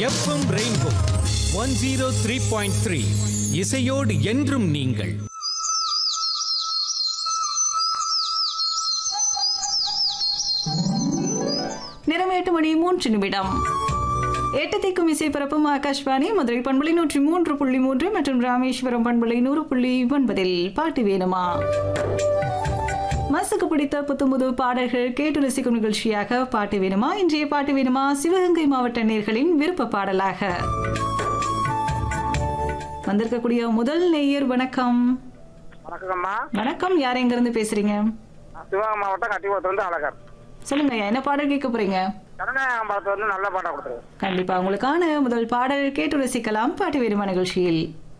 FM Rainbow one zero three point three இசையோடு என்றும் நீங்கள் நிறம் எட்டு மணி மூன்று நிமிடம் எட்டு திக்கும் இசை பரப்பும் ஆகாஷ்வாணி மதுரை பண்பலை நூற்றி மூன்று புள்ளி மூன்று மற்றும் ராமேஸ்வரம் பண்பலை நூறு புள்ளி ஒன்பதில் பாட்டு வேணுமா மனசுக்கு பிடித்த புத்தம்புது பாடல்கள் கேட்டு ரசிக்கும் நிகழ்ச்சியாக பாட்டு வேணுமா இன்றைய பாட்டு வேணுமா சிவகங்கை மாவட்ட நேர்களின் விருப்ப பாடலாக வந்திருக்கக்கூடிய முதல் நேயர் வணக்கம் வணக்கம்மா வணக்கம் யார் எங்கிருந்து பேசுறீங்க நான் சிவகங்கை மாவட்டம் கட்டிக்குளத்துல இருந்து அழகர் சொல்லுங்க என்ன பாடல் கேட்க போறீங்க கருணாயகம் படத்துல வந்து நல்ல பாட்டா கொடுத்துருக்கு கண்டிப்பா உங்களுக்கான முதல் பாடல் கேட்டு ரசிக்கலாம் பாட்டு வேணுமா நிகழ்ச்சியில்